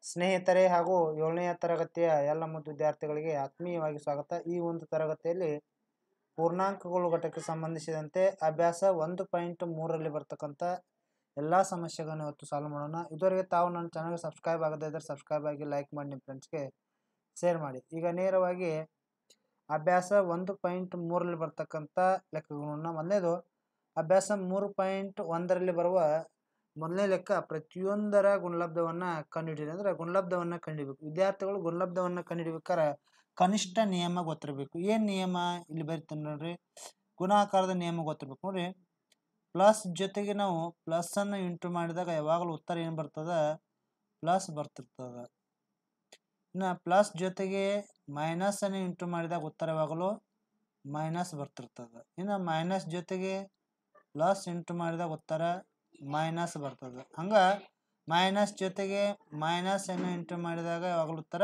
ಸ್ನೇಹಿತರೆ ಹಾಗೂ ಏಳನೆಯ ತರಗತಿಯ ಎಲ್ಲ ಮುದ್ದು ವಿದ್ಯಾರ್ಥಿಗಳಿಗೆ ಆತ್ಮೀಯವಾಗಿ ಸ್ವಾಗತ ಈ ಒಂದು ತರಗತಿಯಲ್ಲಿ ಪೂರ್ಣಾಂಕಗಳು ಘಟಕಕ್ಕೆ ಸಂಬಂಧಿಸಿದಂತೆ ಅಭ್ಯಾಸ ಒಂದು ಪಾಯಿಂಟ್ ಮೂರರಲ್ಲಿ ಬರ್ತಕ್ಕಂಥ ಎಲ್ಲ ಸಮಸ್ಯೆಗಳನ್ನು ಇವತ್ತು ಸಾಲ್ವ್ ಮಾಡೋಣ ಇದುವರೆಗೆ ತಾವು ನನ್ನ ಚಾನಲ್ಗೆ ಸಬ್ಸ್ಕ್ರೈಬ್ ಆಗದೇ ಇದ್ದರೆ ಸಬ್ಸ್ಕ್ರೈಬ್ ಆಗಿ ಲೈಕ್ ಮಾಡಿ ನಿಮ್ಮ ಫ್ರೆಂಡ್ಸ್ಗೆ ಶೇರ್ ಮಾಡಿ ಈಗ ನೇರವಾಗಿ ಅಭ್ಯಾಸ ಒಂದು ಪಾಯಿಂಟ್ ಮೂರರಲ್ಲಿ ಬರ್ತಕ್ಕಂಥ ಲೆಕ್ಕಗಳನ್ನ ಮೊದಲನೇದು ಅಭ್ಯಾಸ ಮೂರು ಪಾಯಿಂಟ್ ಒಂದರಲ್ಲಿ ಬರುವ ಮೊದಲನೇ ಲೆಕ್ಕ ಪ್ರತಿಯೊಂದರ ಗುಣಲಬ್ಧವನ್ನು ಕಂಡುಹಿಡಿಯಿರಿ ಅಂದರೆ ಗುಣಲಬ್ಧವನ್ನು ಕಂಡುಹಿಡಬೇಕು ವಿದ್ಯಾರ್ಥಿಗಳು ಗುಣಲಬ್ಧವನ್ನು ಕಂಡುಹಿಡಿಬೇಕಾರೆ ಕನಿಷ್ಠ ನಿಯಮ ಗೊತ್ತಿರಬೇಕು ಏನು ನಿಯಮ ಇಲ್ಲಿ ಬರಿತೀನಿ ನೋಡ್ರಿ ಗುಣಾಕಾರದ ನಿಯಮ ಗೊತ್ತಿರ್ಬೇಕು ನೋಡ್ರಿ ಪ್ಲಸ್ ಜೊತೆಗೆ ನಾವು ಪ್ಲಸ್ಸನ್ನು ಇಂಟು ಮಾಡಿದಾಗ ಯಾವಾಗಲೂ ಉತ್ತರ ಏನು ಬರ್ತದ ಪ್ಲಸ್ ಬರ್ತಿರ್ತದ ಇನ್ನು ಪ್ಲಸ್ ಜೊತೆಗೆ ಮೈನಸನ್ನು ಇಂಟು ಮಾಡಿದಾಗ ಉತ್ತರ ಯಾವಾಗಲೂ ಮೈನಸ್ ಬರ್ತಿರ್ತದೆ ಇನ್ನು ಮೈನಸ್ ಜೊತೆಗೆ ಪ್ಲಸ್ ಇಂಟು ಮಾಡಿದಾಗ ಉತ್ತರ ಮೈನಸ್ ಬರ್ತದೆ ಹಂಗೆ ಮೈನಸ್ ಜೊತೆಗೆ ಮೈನಸ್ ಅನ್ನು ಇಂಟು ಮಾಡಿದಾಗ ಯಾವಾಗಲೂ ಉತ್ತರ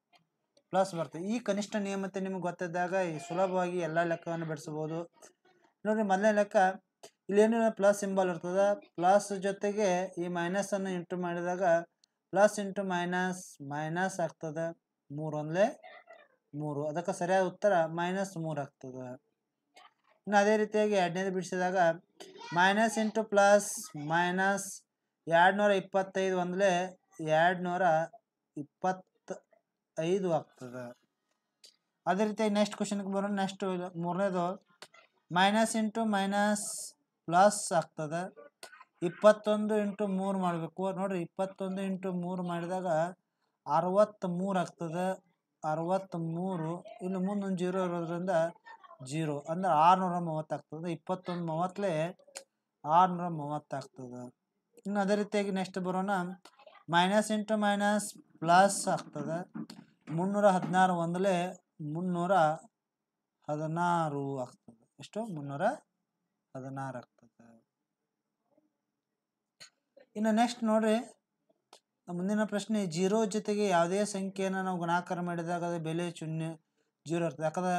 ಪ್ಲಸ್ ಬರ್ತದೆ ಈ ಕನಿಷ್ಠ ನಿಯಮತೆ ನಿಮಗೆ ಗೊತ್ತಿದ್ದಾಗ ಈ ಸುಲಭವಾಗಿ ಎಲ್ಲ ಲೆಕ್ಕವನ್ನು ಬಿಡಿಸ್ಬೋದು ನೋಡಿರಿ ಮೊದಲನೇ ಲೆಕ್ಕ ಇಲ್ಲೇನು ಪ್ಲಸ್ ಸಿಂಬಲ್ ಇರ್ತದೆ ಪ್ಲಸ್ ಜೊತೆಗೆ ಈ ಮೈನಸನ್ನು ಇಂಟು ಮಾಡಿದಾಗ ಪ್ಲಸ್ ಇಂಟು ಮೈನಸ್ ಮೈನಸ್ ಆಗ್ತದೆ ಮೂರು ಒಂದಲೇ ಮೂರು ಅದಕ್ಕೆ ಸರಿಯಾದ ಉತ್ತರ ಮೈನಸ್ ಮೂರು ಆಗ್ತದೆ ಇನ್ನು ಅದೇ ರೀತಿಯಾಗಿ ಎರಡನೇದು ಬಿಡಿಸಿದಾಗ ಮೈನಸ್ ಇಂಟು ಪ್ಲಸ್ ಮೈನಸ್ ಎರಡು ನೂರ ಇಪ್ಪತ್ತೈದು ಒಂದಲೇ ಎರಡು ನೂರ ಇಪ್ಪತ್ತ ಐದು ಆಗ್ತದೆ ಅದೇ ರೀತಿಯಾಗಿ ನೆಕ್ಸ್ಟ್ ಕ್ವಶನ್ಗೆ ಬರೋಣ ನೆಕ್ಸ್ಟ್ ಮೂರನೇದು ಮೈನಸ್ ಇಂಟು ಮೈನಸ್ ಪ್ಲಸ್ ಆಗ್ತದೆ ಇಪ್ಪತ್ತೊಂದು ಇಂಟು ಮೂರು ಮಾಡಬೇಕು ನೋಡಿರಿ ಇಪ್ಪತ್ತೊಂದು ಇಂಟು ಮೂರು ಮಾಡಿದಾಗ ಅರವತ್ತ್ಮೂರು ಆಗ್ತದೆ ಅರವತ್ತ್ಮೂರು ಇಲ್ಲಿ ಮುಂದೊಂದು ಜೀರೋ ಇರೋದ್ರಿಂದ ಜೀರೋ ಅಂದ್ರೆ ಆರುನೂರ ಮೂವತ್ತಾಗ್ತದೆ ಇಪ್ಪತ್ತೊಂದು ಮೂವತ್ತಲೇ ಆರುನೂರ ಮೂವತ್ತಾಗ್ತದೆ ಇನ್ನು ಅದೇ ರೀತಿಯಾಗಿ ನೆಕ್ಸ್ಟ್ ಬರೋಣ ಮೈನಸ್ ಇಂಟು ಮೈನಸ್ ಪ್ಲಸ್ ಆಗ್ತದೆ ಮುನ್ನೂರ ಹದಿನಾರು ಒಂದಲೇ ಮುನ್ನೂರ ಹದಿನಾರು ಆಗ್ತದೆ ಎಷ್ಟು ಮುನ್ನೂರ ಹದಿನಾರು ಆಗ್ತದೆ ಇನ್ನು ನೆಕ್ಸ್ಟ್ ನೋಡ್ರಿ ಮುಂದಿನ ಪ್ರಶ್ನೆ ಜೀರೋ ಜೊತೆಗೆ ಯಾವುದೇ ಸಂಖ್ಯೆಯನ್ನು ನಾವು ಗುಣಾಕಾರ ಮಾಡಿದಾಗ ಅದು ಬೆಲೆ ಶೂನ್ಯ ಜೀರೋ ಇರ್ತದೆ ಯಾಕಂದ್ರೆ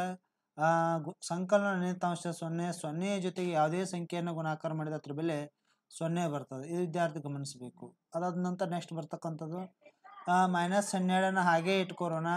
ಸಂಕಲನ ನಿಯತಾಂಶ ಸೊನ್ನೆ ಸೊನ್ನೆಯ ಜೊತೆಗೆ ಯಾವುದೇ ಸಂಖ್ಯೆಯನ್ನು ಗುಣಾಕಾರ ಮಾಡಿದ ಅದ್ರ ಬೆಲೆ ಸೊನ್ನೆ ಬರ್ತದೆ ಈ ವಿದ್ಯಾರ್ಥಿ ಗಮನಿಸಬೇಕು ಅದಾದ ನಂತರ ನೆಕ್ಸ್ಟ್ ಬರ್ತಕ್ಕಂಥದ್ದು ಮೈನಸ್ ಹನ್ನೆರಡನ್ನು ಹಾಗೆ ಇಟ್ಕೊರೋಣ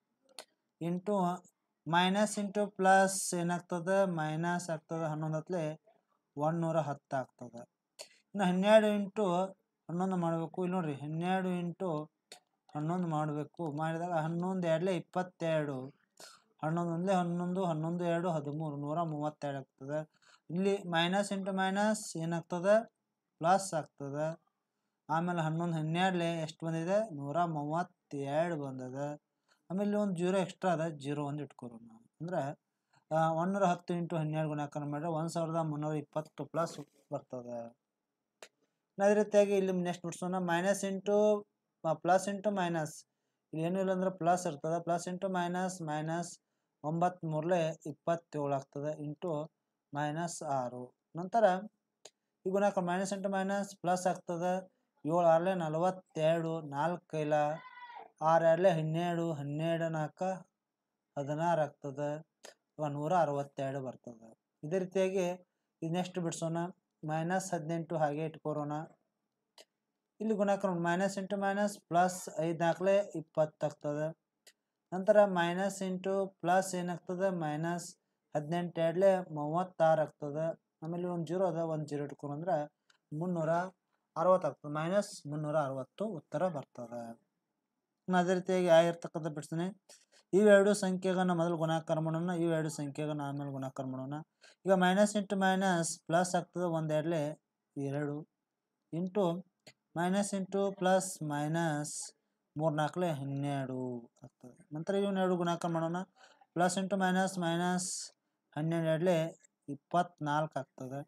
ಇಂಟು ಮೈನಸ್ ಇಂಟು ಪ್ಲಸ್ ಏನಾಗ್ತದೆ ಮೈನಸ್ ಆಗ್ತದೆ ಹನ್ನೊಂದು ಹತ್ತಲೆ ಒಂದುನೂರ ಹತ್ತು ಆಗ್ತದೆ ಇನ್ನು ಹನ್ನೆರಡು ಇಂಟು ಹನ್ನೊಂದು ಮಾಡಬೇಕು ಇಲ್ಲಿ ನೋಡ್ರಿ ಹನ್ನೆರಡು ಇಂಟು ಹನ್ನೊಂದು ಮಾಡಬೇಕು ಮಾಡಿದಾಗ ಹನ್ನೊಂದು ಎರಡಲೇ ಇಪ್ಪತ್ತೆರಡು ಹನ್ನೊಂದು ಒಂದಲೇ ಹನ್ನೊಂದು ಹನ್ನೊಂದು ಎರಡು ಹದಿಮೂರು ನೂರ ಮೂವತ್ತೆರಡು ಆಗ್ತದೆ ಇಲ್ಲಿ ಮೈನಸ್ ಇಂಟು ಮೈನಸ್ ಏನಾಗ್ತದೆ ಪ್ಲಸ್ ಆಗ್ತದೆ ಆಮೇಲೆ ಹನ್ನೊಂದು ಹನ್ನೆರಡಲೆ ಎಷ್ಟು ಬಂದಿದೆ ನೂರ ಮೂವತ್ತೆರಡು ಬಂದದ ಆಮೇಲೆ ಒಂದು ಜೀರೋ ಎಕ್ಸ್ಟ್ರಾ ಅದ ಜೀರೋ ಒಂದು ಇಟ್ಕೊರು ನಾವು ಅಂದರೆ ಒಂದೂರ ಹತ್ತು ಇಂಟು ಹನ್ನೆರಡು ಗುಣಾಕಾರ ಮಾಡಿದ್ರೆ ಒಂದು ಸಾವಿರದ ಮುನ್ನೂರ ಇಪ್ಪತ್ತು ಪ್ಲಸ್ ಬರ್ತದೆ ಅದೇ ರೀತಿಯಾಗಿ ಇಲ್ಲಿ ನೆಕ್ಸ್ಟ್ ಬಿಡ್ಸೋಣ minus into plus into minus ಇಲ್ಲಿ ಏನೂ ಇಲ್ಲ ಅಂದ್ರೆ ಪ್ಲಸ್ ಇರ್ತದೆ ಪ್ಲಸ್ ಇಂಟು ಮೈನಸ್ ಮೈನಸ್ ಒಂಬತ್ತು ಮೂರಲೆ ಇಪ್ಪತ್ತೇಳು ಆಗ್ತದೆ ಇಂಟು ಮೈನಸ್ ಆರು ನಂತರ ಈ ಗುಣಾಕಾರ ಮೈನಸ್ ಇಂಟು ಮೈನಸ್ ಪ್ಲಸ್ ಆಗ್ತದೆ ಏಳು ಆರಲೆ ನಲವತ್ತೆರಡು ನಾಲ್ಕು ಕೈಲ ಆರು ಎರಡಲೆ ಹನ್ನೆರಡು ಹನ್ನೆರಡು ನಾಲ್ಕು ಹದಿನಾರು ಆಗ್ತದೆ ನೂರ ಅರವತ್ತೆರಡು ಬರ್ತದೆ ಇದೇ ರೀತಿಯಾಗಿ ಇದು ನೆಕ್ಸ್ಟ್ ಬಿಡಿಸೋಣ ಮೈನಸ್ ಹದಿನೆಂಟು ಹಾಗೆ ಇಟ್ಕೊರೋಣ ಇಲ್ಲಿ ಗುಣಾಕಾರ ಮೈನಸ್ ಇಂಟು ಮೈನಸ್ ಪ್ಲಸ್ ಐದು ನಾಲ್ಕಲೆ ಇಪ್ಪತ್ತಾಗ್ತದೆ ನಂತರ ಮೈನಸ್ ಇಂಟು ಪ್ಲಸ್ ಏನಾಗ್ತದೆ ಮೈನಸ್ ಹದಿನೆಂಟು ಎರಡಲೆ ಮೂವತ್ತಾರು ಆಗ್ತದೆ ಆಮೇಲೆ ಒಂದು ಜೀರೋ ಅದ ಒಂದು ಜೀರೋ ಇಟ್ಕೊಂಡ್ರೆ ಮುನ್ನೂರ ಅರವತ್ತಾಗ್ತದೆ ಮೈನಸ್ ಮುನ್ನೂರ ಅರವತ್ತು ಉತ್ತರ ಬರ್ತದೆ ಅದೇ ರೀತಿಯಾಗಿ ಆಗಿರ್ತಕ್ಕಂಥ ಬಿಡ್ತೀನಿ ಇವೆರಡು ಸಂಖ್ಯೆಗಳನ್ನ ಮೊದಲು ಗುಣಾಕಾರ ಮಾಡೋಣ ಇವೆರಡು ಸಂಖ್ಯೆಗಳನ್ನ ಆಮೇಲೆ ಗುಣಾಕಾರ ಮಾಡೋಣ ಈಗ ಮೈನಸ್ ಇಂಟು ಮೈನಸ್ ಪ್ಲಸ್ ಆಗ್ತದೆ ಒಂದು ಎರಡಲೆ ಎರಡು into minus into plus minus ಮೂರು ನಾಲ್ಕಲೆ ಹನ್ನೆರಡು ಆಗ್ತದೆ ನಂತರ ಇವನ್ನ ಎರಡು ಗುಣಾಕಾರ ಮಾಡೋಣ ಪ್ಲಸ್ ಇಂಟು ಮೈನಸ್ ಮೈನಸ್ ಹನ್ನೆರಡು ಎರಡಲೆ ಇಪ್ಪತ್ನಾಲ್ಕು ಆಗ್ತದೆ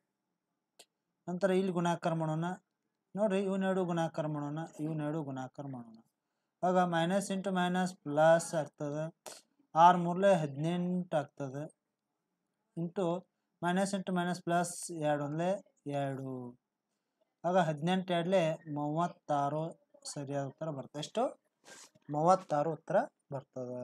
ನಂತರ ಇಲ್ಲಿ ಗುಣಾಕಾರ ಮಾಡೋಣ ನೋಡಿರಿ ಇವನ್ನೆರಡು ಗುಣಾಕಾರ ಮಾಡೋಣ ಇವನ್ನೆರಡು ಗುಣಾಕಾರ ಮಾಡೋಣ ಆಗ ಮೈನಸ್ ಇಂಟು ಮೈನಸ್ ಪ್ಲಸ್ ಆಗ್ತದೆ ಆರು ಮೂರಲೆ ಹದಿನೆಂಟು ಆಗ್ತದೆ into minus into minus plus ಎರಡು ಒಂದಲೇ ಎರಡು ಆಗ ಹದಿನೆಂಟು ಎರಡಲೆ ಮೂವತ್ತಾರು ಸರಿಯಾದ ಉತ್ತರ ಬರ್ತದೆ ಎಷ್ಟು ಮೂವತ್ತಾರು ಉತ್ತರ ಬರ್ತದೆ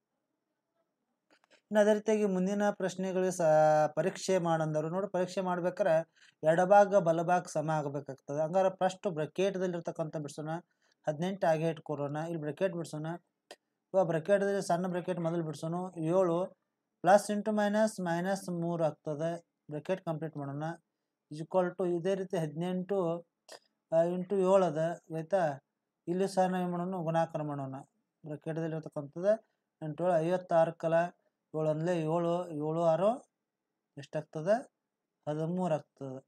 ಇನ್ನು ಅದೇ ರೀತಿಯಾಗಿ ಮುಂದಿನ ಪ್ರಶ್ನೆಗಳಿಗೆ ಸ ಪರೀಕ್ಷೆ ಮಾಡಂದರು ನೋಡಿ ಪರೀಕ್ಷೆ ಮಾಡ್ಬೇಕಾರೆ ಎಡಭಾಗ ಬಲಭಾಗ ಸಮ ಆಗಬೇಕಾಗ್ತದೆ ಹಂಗಾರೆ ಫಸ್ಟ್ ಬ್ರಕೆಟ್ದಲ್ಲಿರ್ತಕ್ಕಂಥ ಬಿಡಿಸೋಣ ಹದಿನೆಂಟು ಹಾಗೆ ಇಟ್ಕೊರೋಣ ಇಲ್ಲಿ ಬ್ರೆಕೆಟ್ ಬಿಡ್ಸೋಣ ಇವಾಗ ಬ್ರೆಕೆಟ್ದಲ್ಲಿ ಸಣ್ಣ ಬ್ರೆಕೆಟ್ ಮೊದಲು ಬಿಡ್ಸೋಣ ಏಳು ಪ್ಲಸ್ ಇಂಟು ಮೈನಸ್ ಮೈನಸ್ ಮೂರು ಆಗ್ತದೆ ಬ್ರೆಕೆಟ್ ಕಂಪ್ಲೀಟ್ ಮಾಡೋಣ ಈಕ್ವಲ್ ಟು ಇದೇ ರೀತಿ ಹದಿನೆಂಟು ಇಂಟು ಏಳು ಅದ ಆಯ್ತಾ ಇಲ್ಲಿ ಸಹ ನಾವು ಏನು ಮಾಡೋಣ ಗುಣಾಕಾರ ಮಾಡೋಣ ಬ್ರೆಕೆಟ್ದಲ್ಲಿ ಇರ್ತಕ್ಕಂಥದ್ದು ಎಂಟು ಏಳು ಐವತ್ತಾರು ಕಲ ಏಳು ಒಂದಲೇ ಏಳು ಏಳು ಆರು ಎಷ್ಟಾಗ್ತದೆ ಹದಿಮೂರು ಆಗ್ತದೆ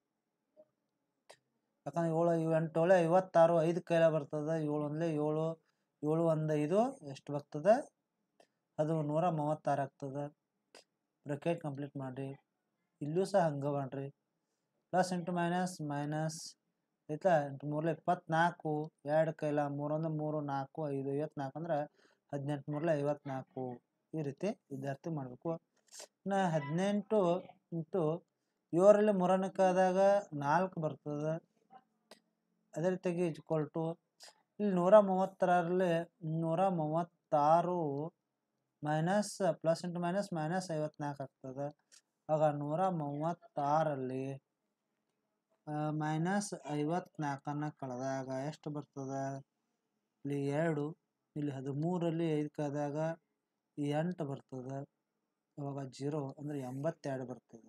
ಯಾಕಂದ್ರೆ ಏಳು ಎಂಟು ಏಳು ಐವತ್ತಾರು ಐದು ಕೈಲ ಬರ್ತದೆ ಏಳು ಒಂದಲೇ ಏಳು ಏಳು ಒಂದು ಐದು ಎಷ್ಟು ಬರ್ತದೆ ಅದು ನೂರ ಮೂವತ್ತಾರು ಆಗ್ತದೆ ಬ್ರೆಕೆಟ್ ಕಂಪ್ಲೀಟ್ ಮಾಡಿರಿ ಇಲ್ಲೂ ಸಹ ಹಂಗೆ ಮಾಡ್ರಿ ಪ್ಲಸ್ ಇಂಟು ಮೈನಸ್ ಮೈನಸ್ ಆಯ್ತಾ ಎಂಟು ಮೂರಲೆ ಇಪ್ಪತ್ನಾಲ್ಕು ಎರಡು ಕೈಲ ಮೂರೊಂದು ಮೂರು ನಾಲ್ಕು ಐದು ಐವತ್ನಾಲ್ಕು ಅಂದ್ರೆ ಹದಿನೆಂಟು ಮೂರಲೆ ಐವತ್ನಾಲ್ಕು ಈ ರೀತಿ ವಿದ್ಯಾರ್ಥಿ ಮಾಡಬೇಕು ಇನ್ನು ಹದಿನೆಂಟು ಇಂಟು ಏಳರಲ್ಲಿ ಮೂರನೇಕಾದಾಗ ನಾಲ್ಕು ಬರ್ತದೆ ಅದೇ ರೀತಿಯಾಗಿ ಇಜ್ಕೊಲ್ ಟು ಇಲ್ಲಿ ನೂರ ಮೂವತ್ತರಲ್ಲಿ ನೂರ ಮೂವತ್ತಾರು minus plus into minus minus ಐವತ್ನಾಲ್ಕು ಆಗ್ತದೆ ಆಗ ನೂರ ಮೂವತ್ತಾರಲ್ಲಿ ಮೈನಸ್ ಐವತ್ನಾಲ್ಕನ್ನು ಕಳೆದಾಗ ಎಷ್ಟು ಬರ್ತದೆ ಇಲ್ಲಿ ಎರಡು ಇಲ್ಲಿ ಹದಿಮೂರಲ್ಲಿ ಐದು ಕಳೆದಾಗ ಎಂಟು ಬರ್ತದೆ ಅವಾಗ ಜೀರೋ ಅಂದರೆ ಎಂಬತ್ತೆರಡು ಬರ್ತದೆ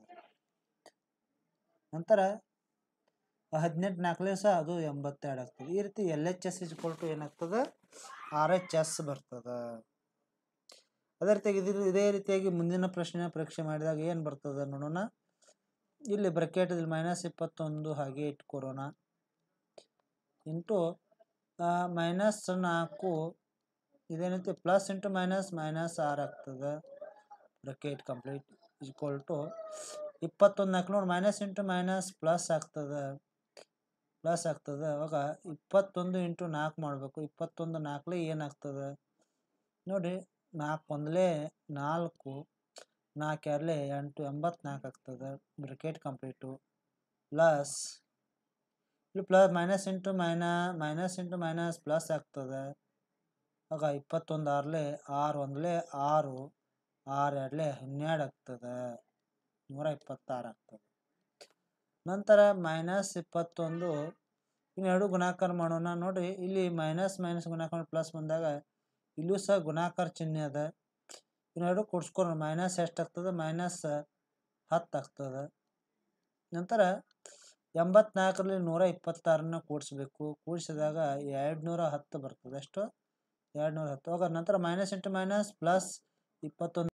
ನಂತರ ಹದಿನೆಂಟು ನಾಲ್ಕಲೇ ಸಹ ಅದು ಎಂಬತ್ತೆರಡು ಆಗ್ತದೆ ಈ ರೀತಿ L H S is equal to ಏನಾಗ್ತದೆ ಆರ್ ಎಚ್ ಎಸ್ ಬರ್ತದೆ ಅದೇ ರೀತಿಯಾಗಿ ಇದು ಇದೇ ರೀತಿಯಾಗಿ ಮುಂದಿನ ಪ್ರಶ್ನೆ ಪರೀಕ್ಷೆ ಮಾಡಿದಾಗ ಏನು ಬರ್ತದೆ ನೋಡೋಣ ಇಲ್ಲಿ ಬ್ರಕೆಟ್ ಇಲ್ಲಿ ಮೈನಸ್ ಇಪ್ಪತ್ತೊಂದು ಹಾಗೆ ಇಟ್ಕೊರೋಣ ಇಂಟು ಮೈನಸ್ ನಾಲ್ಕು ಇದೇನೈತಿ ಪ್ಲಸ್ ಇಂಟು ಮೈನಸ್ ಮೈನಸ್ ಆರು ಆಗ್ತದೆ ಬ್ರಕೆಟ್ ಕಂಪ್ಲೀಟ್ ಈಕ್ವಲ್ ಟು ಇಪ್ಪತ್ತೊಂದು ನಾಲ್ಕು ನೋಡಿ ಮೈನಸ್ ಇಂಟು ಮೈನಸ್ ಪ್ಲಸ್ ಆಗ್ತದೆ ಪ್ಲಸ್ ಆಗ್ತದೆ ಅವಾಗ ಇಪ್ಪತ್ತೊಂದು ಇಂಟು ನಾಲ್ಕು ಮಾಡಬೇಕು ಇಪ್ಪತ್ತೊಂದು ನಾಲ್ಕಲೇ ಏನಾಗ್ತದೆ ನೋಡಿ ನಾಲ್ಕು ಒಂದಲೇ ನಾಲ್ಕು ನಾಲ್ಕು ಎರಡಲೇ ಎಂಟು ಎಂಬತ್ನಾಲ್ಕು ಆಗ್ತದೆ ಬ್ರಿಕೆಟ್ ಕಂಪ್ಲೀಟು ಪ್ಲಸ್ ಇಲ್ಲಿ ಪ್ಲಸ್ ಮೈನಸ್ ಇಂಟು ಮೈನ ಮೈನಸ್ ಇಂಟು ಮೈನಸ್ ಪ್ಲಸ್ ಆಗ್ತದೆ ಆಗ ಇಪ್ಪತ್ತೊಂದು ಆರಲೇ ಆರು ಒಂದಲೇ ಆರು ಆರು ಎರಡಲೇ ಹನ್ನೆರಡು ಆಗ್ತದೆ ನೂರ ಇಪ್ಪತ್ತಾರು ಆಗ್ತದೆ ನಂತರ ಮೈನಸ್ ಇಪ್ಪತ್ತೊಂದು ಇನ್ನೆರಡು ಗುಣಾಕಾರ ಮಾಡೋಣ ನೋಡಿರಿ ಇಲ್ಲಿ ಮೈನಸ್ ಮೈನಸ್ ಗುಣಾಕಾರ ಪ್ಲಸ್ ಬಂದಾಗ ಇಲ್ಲೂ ಸಹ ಗುಣಾಕಾರ ಚಿಹ್ನೆ ಅದ ಇನ್ನೆರಡು ಕೂಡ್ಸ್ಕೊಂಡು ಮೈನಸ್ ಎಷ್ಟಾಗ್ತದೆ ಮೈನಸ್ ಹತ್ತು ಆಗ್ತದೆ ನಂತರ ಎಂಬತ್ನಾಲ್ಕರಲ್ಲಿ ನೂರ ಇಪ್ಪತ್ತಾರನ್ನ ಕೂಡಿಸ್ಬೇಕು ಕೂಡಿಸಿದಾಗ ಎರಡು ನೂರ ಹತ್ತು ಬರ್ತದೆ ಎಷ್ಟು ಎರಡು ನೂರ ಹತ್ತು ಅವಾಗ ನಂತರ ಮೈನಸ್ ಇಂಟು ಮೈನಸ್ ಪ್ಲಸ್ ಇಪ್ಪತ್ತೊಂದು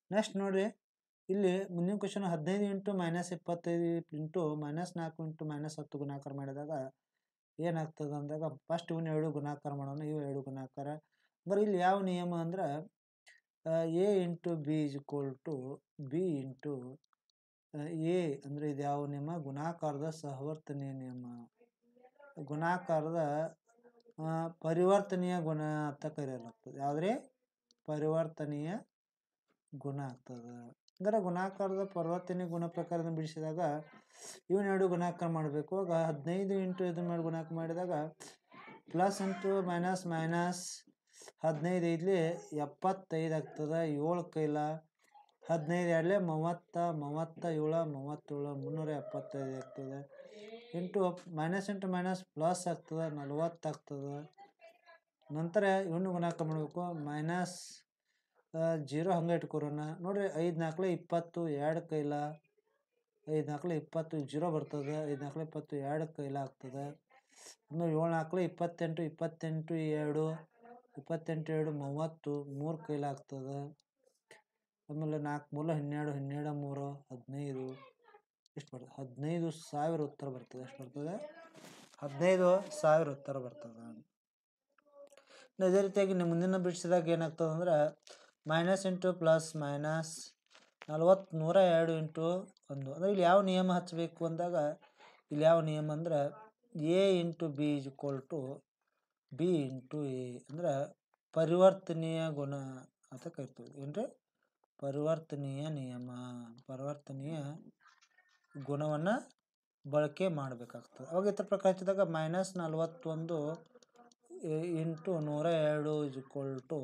ನೆಕ್ಸ್ಟ್ ನೋಡ್ರಿ ಇಲ್ಲಿ ಮುಂದಿನ ಕ್ವಶನ್ ಹದಿನೈದು ಇಂಟು ಮೈನಸ್ ಇಪ್ಪತ್ತೈದು ಇಂಟು ಮೈನಸ್ ನಾಲ್ಕು ಇಂಟು ಮೈನಸ್ ಹತ್ತು ಗುಣಾಕಾರ ಮಾಡಿದಾಗ ಏನಾಗ್ತದೆ ಅಂದಾಗ ಫಸ್ಟ್ ಇವನ್ನ ಎರಡು ಗುಣಾಕಾರ ಮಾಡೋಣ ಇವು ಎರಡು ಗುಣಾಕಾರ ಅಂದ್ರೆ ಇಲ್ಲಿ ಯಾವ ನಿಯಮ ಅಂದ್ರೆ A into B is equal to B into A ಅಂದರೆ ಇದು ಯಾವ ನಿಯಮ ಗುಣಾಕಾರದ ಸಹವರ್ತನೀಯ ನಿಯಮ ಗುಣಾಕಾರದ ಆ, ಪರಿವರ್ತನೀಯ ಗುಣ ಅಂತ ಕರೆಯಲಾಗ್ತದೆ ಯಾವುದ್ರೆ ಪರಿವರ್ತನೀಯ ಗುಣ ಆಗ್ತದೆ ಅಂದರೆ ಗುಣಾಕಾರದ ಪರಿವರ್ತನೀಯ ಗುಣ ಪ್ರಕಾರದಿಂದ ಬಿಡಿಸಿದಾಗ ಇವನ್ ಎರಡು ಗುಣಾಕಾರ ಮಾಡಬೇಕು ಆಗ ಹದಿನೈದು ಇಂಟು ಇದು ಮಾಡಿ ಗುಣಾಕಾರ ಮಾಡಿದಾಗ ಪ್ಲಸ್ ಇಂಟು ಮೈನಸ್ ಮೈನಸ್ ಹದಿನೈದು ಐದ್ಲಿ ಎಪ್ಪತ್ತೈದು ಆಗ್ತದೆ ಏಳು ಕೈಲ ಹದಿನೈದು ಎರಡಲೆ ಮೂವತ್ತ ಮೂವತ್ತ ಏಳು ಮೂವತ್ತೇಳು ಮುನ್ನೂರ ಎಪ್ಪತ್ತೈದು ಆಗ್ತದೆ into minus into minus plus ಆಗ್ತದೆ ನಲ್ವತ್ತು ಆಗ್ತದೆ ನಂತರ ಇವನು ಗುಣಾಕಾರ ಮಾಡಬೇಕು ಮೈನಸ್ ಜೀರೋ ಹಂಗೆ ಇಟ್ಕೊರೋಣ ನೋಡ್ರಿ ಐದು ನಾಲ್ಕಲೆ ಇಪ್ಪತ್ತು ಎರಡು ಕೈಲ ಐದು ನಾಲ್ಕಲೆ ಇಪ್ಪತ್ತು ಜೀರೋ ಬರ್ತದೆ ಐದು ನಾಲ್ಕಲೆ ಇಪ್ಪತ್ತು ಎರಡು ಕೈಲ ಆಗ್ತದೆ ಆಮೇಲೆ ಏಳು ನಾಲ್ಕಲೆ ಇಪ್ಪತ್ತೆಂಟು ಇಪ್ಪತ್ತೆಂಟು ಎರಡು ಇಪ್ಪತ್ತೆಂಟು ಎರಡು ಮೂವತ್ತು ಮೂರು ಕೈಲ ಆಗ್ತದೆ ಆಮೇಲೆ ನಾಲ್ಕು ಮೂಲ ಹನ್ನೆರಡು ಹನ್ನೆರಡು ಮೂರು ಹದಿನೈದು ಎಷ್ಟು ಬರ್ತದೆ ಹದಿನೈದು ಸಾವಿರ ಉತ್ತರ ಬರ್ತದೆ ಎಷ್ಟು ಬರ್ತದೆ ಹದಿನೈದು ಸಾವಿರ ಉತ್ತರ ಬರ್ತದೆ ಇನ್ನು ಅದೇ ರೀತಿಯಾಗಿ ನಿಮ್ಮ ಮುಂದಿನ ಬಿಡಿಸಿದಾಗ ಏನಾಗ್ತದೆ ಅಂದ್ರೆ ಮೈನಸ್ ಇಂಟು ಪ್ಲಸ್ ಮೈನಸ್ ನಲ್ವತ್ತು ನೂರ ಎರಡು ಇಂಟು ಒಂದು ಅಂದರೆ ಇಲ್ಲಿ ಯಾವ ನಿಯಮ ಹಚ್ಚಬೇಕು ಅಂದಾಗ ಇಲ್ಲಿ ಯಾವ ನಿಯಮ ಅಂದ್ರೆ A into B is equal to B into A ಅಂದ್ರೆ ಪರಿವರ್ತನೀಯ ಗುಣ ಅಂತ ಕರಿತೀವಿ ಏನ್ರಿ ಪರಿವರ್ತನೀಯ ನಿಯಮ ಪರಿವರ್ತನೀಯ ಗುಣವನ್ನು ಬಳಕೆ ಮಾಡಬೇಕಾಗ್ತದೆ ಅವಾಗ ಇತರ ಪ್ರಕಾರ ಹಚ್ಚಿದಾಗ ಮೈನಸ್ ನಲ್ವತ್ತೊಂದು ಇಂಟು ನೂರ ಎರಡು ಇಸ್ ಈಕ್ವಲ್ ಟು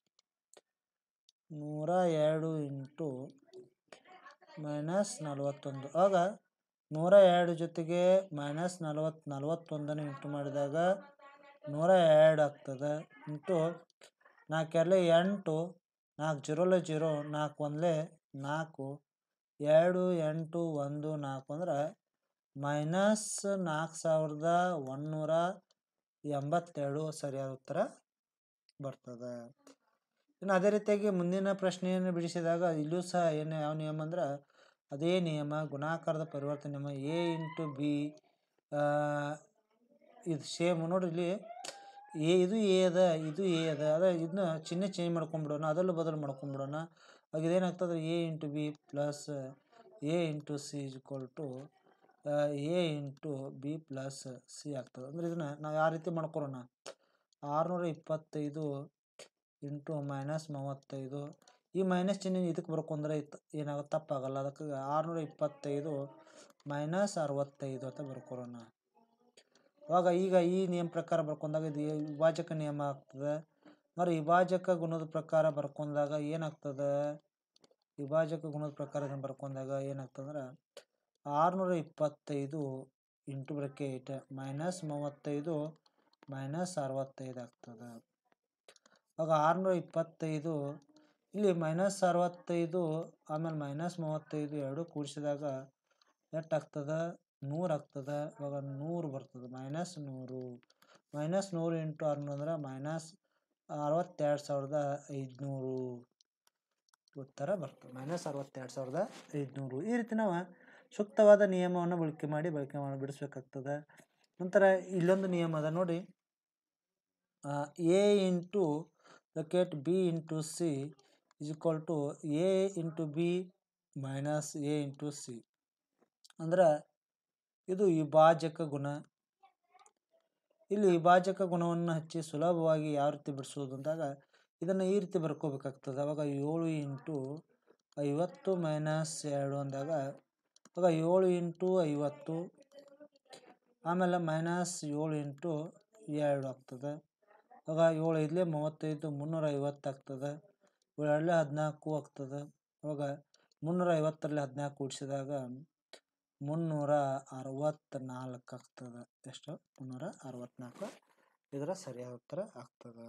ನೂರ ಎರಡು ಇಂಟು ಮೈನಸ್ ನಲವತ್ತೊಂದು ಆಗ ನೂರ ಎರಡು ಜೊತೆಗೆ ಮೈನಸ್ ನಲವತ್ತು ನಲವತ್ತೊಂದನ್ನು ಇಂಟು ಮಾಡಿದಾಗ ನೂರ ಎರಡು ಆಗ್ತದೆ ಇಂಟು ನಾಲ್ಕೆರಲೆ ಎಂಟು ನಾಲ್ಕು ಜೀರೋಲೆ ಜೀರೋ ನಾಲ್ಕು ಒಂದಲೇ ನಾಲ್ಕು ಎರಡು ಎಂಟು ಒಂದು ನಾಲ್ಕು ಅಂದ್ರೆ ಮೈನಸ್ ನಾಲ್ಕು ಸಾವಿರದ ಒಂದುನೂರ ಎಂಬತ್ತೆರಡು ಸರಿಯಾದ ಉತ್ತರ ಬರ್ತದೆ ಇನ್ನು ಅದೇ ರೀತಿಯಾಗಿ ಮುಂದಿನ ಪ್ರಶ್ನೆಯನ್ನು ಬಿಡಿಸಿದಾಗ ಇಲ್ಲೂ ಸಹ ಏನು ಯಾವ ನಿಯಮ ಅಂದ್ರೆ ಅದೇ ನಿಯಮ ಗುಣಾಕಾರದ ಪರಿವರ್ತನೆ ನಿಯಮ ಎ ಇಂಟು ಬಿ ಇದು ಸೇಮ್ ನೋಡ್ರಿ ಇಲ್ಲಿ ಎ ಇದು ಎ ಅದ ಇದು ಎ ಅದ ಅದ ಇದನ್ನ ಚಿಹ್ನೆ ಚೇಂಜ್ ಮಾಡ್ಕೊಂಡ್ಬಿಡೋಣ ಅದರಲ್ಲೂ ಬದಲು ಮಾಡ್ಕೊಂಡ್ಬಿಡೋಣ ಆಗ ಇದೇನಾಗ್ತದೆ A into B plus A into C is equal to A into B plus C ಆಗ್ತದೆ ಅಂದರೆ ಇದನ್ನು ನಾವು ಯಾವ ರೀತಿ ಮಾಡ್ಕೊಳೋಣ ಆರುನೂರ ಇಪ್ಪತ್ತೈದು ಇಂಟು ಮೈನಸ್ ಮೂವತ್ತೈದು ಈ ಮೈನಸ್ ಚಿಹ್ನೆ ಇದಕ್ಕೆ ಬರ್ಕೊಂಡ್ರೆ ಇತ್ತು ಏನಾಗುತ್ತೆ ತಪ್ಪಾಗಲ್ಲ ಅದಕ್ಕೆ ಆರುನೂರ ಇಪ್ಪತ್ತೈದು ಮೈನಸ್ ಅರವತ್ತೈದು ಅಂತ ಬರ್ಕೊಳೋಣ ಅವಾಗ ಈಗ ಈ ನಿಯಮ ಪ್ರಕಾರ ಬರ್ಕೊಂಡಾಗ ಇದು ವಿಭಾಜಕ ನಿಯಮ ಆಗ್ತದೆ మరి ವಿಭಾಜಕ ಗುಣದ ಪ್ರಕಾರ ಬರ್ಕೊಂಡಾಗ ಏನಾಗ್ತದೆ ವಿಭಾಜಕ ಗುಣದ ಪ್ರಕಾರ ಇದನ್ನ ಬರ್ಕೊಂಡಾಗ ಏನಾಗ್ತದಂದ್ರೆ ಆರುನೂರ ಇಪ್ಪತ್ತೈದು ಇಂಟು ಬ್ರಕೆಟ್ ಮೈನಸ್ ಮೂವತ್ತೈದು ಮೈನಸ್ ಅರವತ್ತೈದು ಆಗ್ತದೆ ಆಗ ಆರುನೂರ ಇಪ್ಪತ್ತೈದು ಇಲ್ಲಿ ಮೈನಸ್ ಅರವತ್ತೈದು ಆಮೇಲೆ ಮೈನಸ್ ಮೂವತ್ತೈದು ಎರಡು ಕೂಡಿಸಿದಾಗ ಎಷ್ಟಾಗ್ತದೆ ನೂರು ಆಗ್ತದೆ ಇವಾಗ ನೂರು ಬರ್ತದೆ ಮೈನಸ್ ನೂರು ಮೈನಸ್ ನೂರು ಇಂಟು ಆರುನೂರು ಅಂದ್ರೆ ಮೈನಸ್ ಅರವತ್ತೆರಡು ಸಾವಿರದ ಐದುನೂರು ಉತ್ತರ ಬರ್ತದೆ ಮೈನಸ್ ಅರವತ್ತೆರಡು ಸಾವಿರದ ಐದುನೂರು ಈ ರೀತಿ ನಾವು ಸೂಕ್ತವಾದ ನಿಯಮವನ್ನು ಬಳಕೆ ಮಾಡಿ ಬಳಕೆ ಮಾಡಿ ಬಿಡಿಸ್ಬೇಕಾಗ್ತದೆ ನಂತರ ಇಲ್ಲೊಂದು ನಿಯಮ ಅದ ನೋಡಿ A into bracket B into C is equal to A into B minus A into C ಅಂದ್ರೆ ಇದು ವಿಭಾಜಕ ಗುಣ ಇಲ್ಲಿ ವಿಭಾಜಕ ಗುಣವನ್ನು ಹಚ್ಚಿ ಸುಲಭವಾಗಿ ಯಾವ ರೀತಿ ಬಿಡಿಸೋದು ಅಂದಾಗ ಇದನ್ನು ಈ ರೀತಿ ಬರ್ಕೋಬೇಕಾಗ್ತದೆ ಅವಾಗ ಏಳು ಇಂಟು ಐವತ್ತು ಮೈನಸ್ ಎರಡು ಅಂದಾಗ ಅವಾಗ ಏಳು ಇಂಟು ಐವತ್ತು ಆಮೇಲೆ ಮೈನಸ್ ಏಳು ಇಂಟು ಎರಡು ಆಗ್ತದೆ ಆಗ ಏಳು ಐದಲೇ ಮೂವತ್ತೈದು ಮುನ್ನೂರ ಐವತ್ತು ಆಗ್ತದೆ ಏಳರಲ್ಲೇ ಹದಿನಾಲ್ಕು ಆಗ್ತದೆ ಅವಾಗ ಮುನ್ನೂರ ಐವತ್ತರಲ್ಲಿ ಹದಿನಾಲ್ಕು ಕೂಡಿಸಿದಾಗ ಮುನ್ನೂರ ಅರವತ್ತ್ನಾಲ್ಕು ಆಗ್ತದೆ ಎಷ್ಟು ಮುನ್ನೂರ ಅರವತ್ತ್ನಾಲ್ಕು ಇದರ ಸರಿಯಾದ ಉತ್ತರ ಆಗ್ತದೆ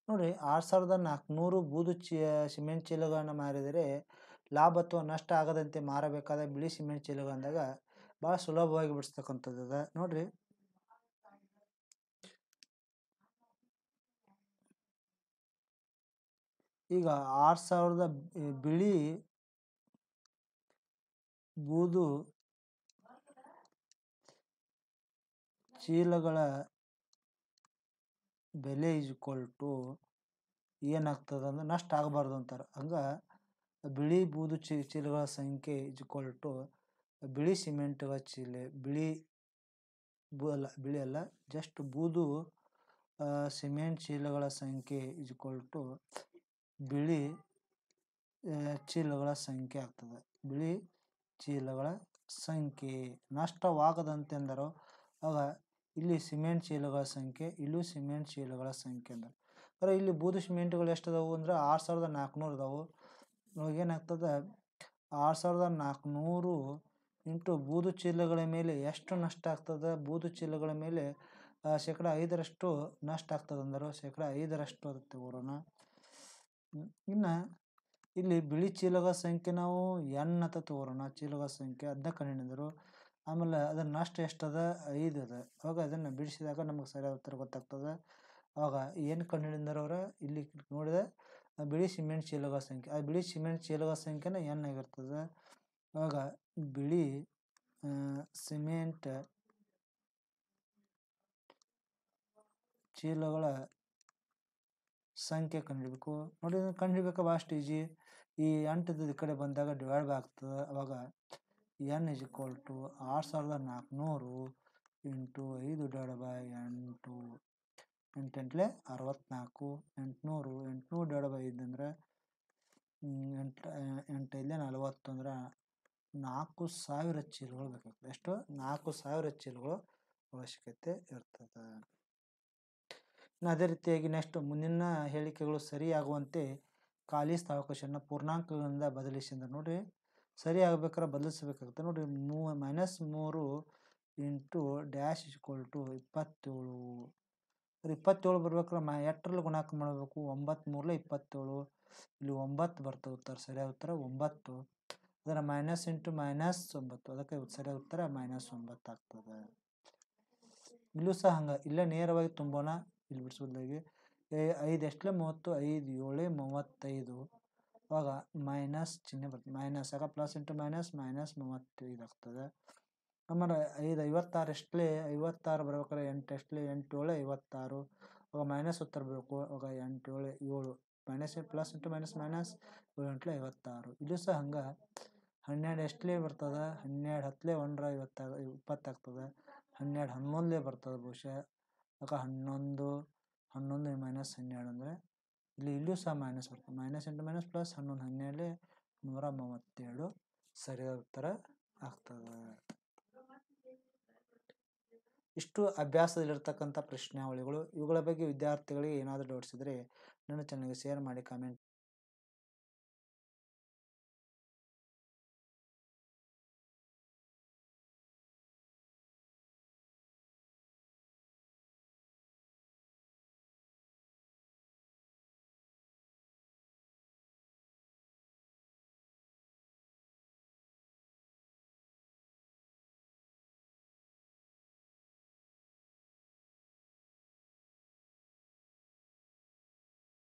ನೋಡಿ ಆರು ಸಾವಿರದ ನಾಲ್ಕುನೂರು ಬೂದು ಚೀ ಸಿಮೆಂಟ್ ಚೀಲಗಳನ್ನು ಮಾರಿದರೆ ಲಾಭ ಅಥವಾ ನಷ್ಟ ಆಗದಂತೆ ಮಾರಬೇಕಾದ ಬಿಳಿ ಸಿಮೆಂಟ್ ಚೀಲಗಳು ಅಂದಾಗ ಭಾಳ ಸುಲಭವಾಗಿ ಬಿಡಿಸ್ತಕ್ಕಂಥದ್ದು ಅದ ನೋಡ್ರಿ ಈಗ ಆರು ಸಾವಿರದ ಬಿ- ಬಿಳಿ ಬೂದು ಚೀಲಗಳ ಬೆಲೆ ಈಸ್ ಈಕ್ವಲ್ ಟು ಏನಾಗ್ತದೆ ಅಂದ್ರೆ ನಷ್ಟ ಆಗಬಾರ್ದು ಅಂತಾರೆ ಹಂಗೆ ಬಿಳಿ ಬೂದು ಚೀ ಚೀಲಗಳ ಸಂಖ್ಯೆ ಈಸ್ ಈಕ್ವಲ್ ಟು ಬಿಳಿ ಸಿಮೆಂಟ್ಗಳ ಚೀಲ ಬಿಳಿ ಬೂ ಅಲ್ಲ ಬಿಳಿ ಅಲ್ಲ ಜಸ್ಟ್ ಬೂದು ಆ, ಸಿಮೆಂಟ್ ಚೀಲಗಳ ಸಂಖ್ಯೆ ಈಸ್ ಈಕ್ವಲ್ ಟು ಬಿಳಿ ಆ, ಚೀಲಗಳ ಸಂಖ್ಯೆ ಆಗ್ತದೆ ಬಿಳಿ ಚೀಲಗಳ ಸಂಖ್ಯೆ ನಷ್ಟವಾಗದಂತೆ ಎಂದರು ಆಗ ಇಲ್ಲಿ ಸಿಮೆಂಟ್ ಚೀಲಗಳ ಸಂಖ್ಯೆ ಇಲ್ಲೂ ಸಿಮೆಂಟ್ ಚೀಲಗಳ ಸಂಖ್ಯೆ ಅಂದರು ಅಂದ್ರೆ ಇಲ್ಲಿ ಬೂದು ಸಿಮೆಂಟ್ಗಳು ಎಷ್ಟು ಅದಾವು ಅಂದ್ರೆ ಆರು ಸಾವಿರದ ನಾಲ್ಕುನೂರು ಅದಾವು ಇವಾಗ ಏನಾಗ್ತದೆ ಆರು ಸಾವಿರದ ನಾಲ್ಕುನೂರು ಇಂಟು ಬೂದು ಚೀಲಗಳ ಮೇಲೆ ಎಷ್ಟು ನಷ್ಟ ಆಗ್ತದೆ ಬೂದು ಚೀಲಗಳ ಮೇಲೆ ಆ, ಶೇಕಡ ಐದರಷ್ಟು ನಷ್ಟ ಆಗ್ತದೆ ಅಂದರು ಶೇಕಡ ಐದರಷ್ಟು ಅದು ತಗೋರೋಣ ಹ್ಮ್. ಇನ್ನು ಇಲ್ಲಿ ಬಿಳಿ ಚೀಲಗಳ ಸಂಖ್ಯೆ ನಾವು ಎನ್ ಅಂತ ತಗೋರೋಣ ಚೀಲಗಳ ಸಂಖ್ಯೆ ಅದನ್ನ ಕಂಡುಹಿಡಿದರು ಆಮೇಲೆ ಅದರ ನಷ್ಟ ಎಷ್ಟದ ಐದು ಅದ ಅವಾಗ ಅದನ್ನು ಬಿಡಿಸಿದಾಗ ನಮಗೆ ಸರಿಯಾದ ಉತ್ತರ ಗೊತ್ತಾಗ್ತದೆ ಅವಾಗ ಏನು ಕಂಡುಹಿಡಿದಾರೆ ಅವ್ರ ಇಲ್ಲಿ ನೋಡಿದೆ ಆ ಬಿಳಿ ಸಿಮೆಂಟ್ ಚೀಲಗಳ ಸಂಖ್ಯೆ ಆ ಬಿಳಿ ಸಿಮೆಂಟ್ ಚೀಲಗಳ ಸಂಖ್ಯೆನ ಎನ್ ಆಗಿರ್ತದೆ ಅವಾಗ ಬಿಳಿ ಆ, ಸಿಮೆಂಟ್ ಚೀಲಗಳ ಸಂಖ್ಯೆ ಕಂಡುಹಿಡಬೇಕು ನೋಡಿ ಇದನ್ನ ಕಂಡುಹಿಡ್ಬೇಕು ಭಾಳಷ್ಟು ಈಜಿ ಈ ಎಂಟು ಈ ಕಡೆ ಬಂದಾಗ ಡಿವೈಡ್ ಆಗ್ತದೆ ಅವಾಗ ಎನ್ ಇಸ್ ಈಕ್ವಲ್ ಟು ಆರು ಸಾವಿರದ ನಾಲ್ಕುನೂರು ಇಂಟು ಐದು ಡಿವೈಡ್ ಬೈ ಎಂಟು ಎಂಟೆಂಟ್ಲೆ ಅರವತ್ತ್ನಾಲ್ಕು ಎಂಟುನೂರು ಎಂಟುನೂರು ಡಿವೈಡ್ ಬೈ ಐದು ಅಂದ್ರೆ ಎಂಟು ಎಂಟೈದಲೆ ನಲವತ್ತು ಅಂದ್ರೆ ನಾಲ್ಕು ಸಾವಿರ ಚೀಲಗಳು ಬೇಕಾಗ್ತದೆ ಎಷ್ಟು ನಾಲ್ಕು ಸಾವಿರ ಚೀಲಗಳು ಅವಶ್ಯಕತೆ ಇರ್ತದೆ ಇನ್ನು ಅದೇ ರೀತಿಯಾಗಿ ನೆಕ್ಸ್ಟ್ ಮುಂದಿನ ಹೇಳಿಕೆಗಳು ಸರಿಯಾಗುವಂತೆ ಖಾಲಿ ಸ್ಥಳಾವಕಾಶವನ್ನು ಪೂರ್ಣಾಂಕಗಳಿಂದ ಬದಲಿಸಿ ಅಂದ್ರೆ ನೋಡ್ರಿ ಸರಿ ಆಗ್ಬೇಕಾದ್ರೆ ಬದಲಿಸಬೇಕಾಗುತ್ತೆ ನೋಡ್ರಿ ಮೂ ಮೈನಸ್ ಮೂರು ಇಂಟು ಡ್ಯಾಶ್ ಇಕ್ವಲ್ ಟು ಇಪ್ಪತ್ತೇಳು ಅಂದ್ರೆ ಇಪ್ಪತ್ತೇಳು ಬರ್ಬೇಕಾದ್ರೆ ಮ ಎಷ್ಟರಲ್ಲಿ ಗುಣಾಕಾರ ಮಾಡಬೇಕು ಒಂಬತ್ತು ಮೂರಲೆ ಇಪ್ಪತ್ತೇಳು ಇಲ್ಲಿ ಒಂಬತ್ತು ಬರ್ತದೆ ಉತ್ತರ ಸರಿಯಾದ ಉತ್ತರ ಒಂಬತ್ತು ಅದರ ಮೈನಸ್ ಇಂಟು ಮೈನಸ್ ಒಂಬತ್ತು ಅದಕ್ಕೆ ಸರಿಯಾದ ಉತ್ತರ ಮೈನಸ್ ಒಂಬತ್ತು ಆಗ್ತದೆ ಇಲ್ಲೂ ಸಹ ಹಂಗೆ ಇಲ್ಲೇ ನೇರವಾಗಿ ತುಂಬೋಣ ಇಲ್ಲಿ ಬಿಡಿಸೋದಾಗಿ ಐದು ಎಷ್ಟಲೆ ಮೂವತ್ತು ಐದು ಏಳೆ ಮೂವತ್ತೈದು ಅವಾಗ ಮೈನಸ್ ಚಿಹ್ನೆ ಬರ್ತದೆ ಮೈನಸ್ ಆಗ ಪ್ಲಸ್ ಇಂಟು ಮೈನಸ್ ಮೈನಸ್ ಮೂವತ್ತೈದು ಆಗ್ತದೆ ಆಮೇಲೆ ಐದು ಐವತ್ತಾರು ಎಷ್ಟಲೆ ಐವತ್ತಾರು ಬರ್ಬೇಕಾದ್ರೆ ಎಂಟು ಎಷ್ಟಲೆ ಎಂಟು ಏಳು ಐವತ್ತಾರು ಅವಾಗ ಮೈನಸ್ ಉತ್ತರ ಬರಬೇಕು ಅವಾಗ ಎಂಟು ಏಳು ಏಳು minus plus into minus minus ಏಳು ಎಂಟ್ಲೆ ಐವತ್ತಾರು ಇದು ಸಹ ಹಂಗೆ ಹನ್ನೆರಡು ಎಷ್ಟಲೆ ಬರ್ತದೆ ಹನ್ನೆರಡು ಹತ್ತಲೆ ಒಂದರ ಐವತ್ತಾಗ ಇಪ್ಪತ್ತಾಗ್ತದೆ ಹನ್ನೆರಡು ಹನ್ನೊಂದಲೇ ಬರ್ತದೆ ಬಹುಶಃ ಆಗ ಹನ್ನೊಂದು ಹನ್ನೊಂದು ಮೈನಸ್ ಹನ್ನೆರಡು ಅಂದರೆ ಇಲ್ಲಿ ಇಲ್ಲೂ ಸಹ ಮೈನಸ್ ಬರ್ತದೆ ಮೈನಸ್ ಇಂಟು ಮೈನಸ್ ಪ್ಲಸ್ ಹನ್ನೊಂದು ಹನ್ನೆರಡಲೆ ನೂರ ಮೂವತ್ತೇಳು ಸರಿಯಾದ ಉತ್ತರ ಆಗ್ತದೆ ಇಷ್ಟು ಅಭ್ಯಾಸದಲ್ಲಿರ್ತಕ್ಕಂಥ ಪ್ರಶ್ನಾವಳಿಗಳು ಇವುಗಳ ಬಗ್ಗೆ ವಿದ್ಯಾರ್ಥಿಗಳಿಗೆ ಏನಾದರೂ ಡೌಟ್ಸ್ ಇದ್ದರೆ ನನ್ನ ಚಾನಲ್ಗೆ ಶೇರ್ ಮಾಡಿ ಕಾಮೆಂಟ್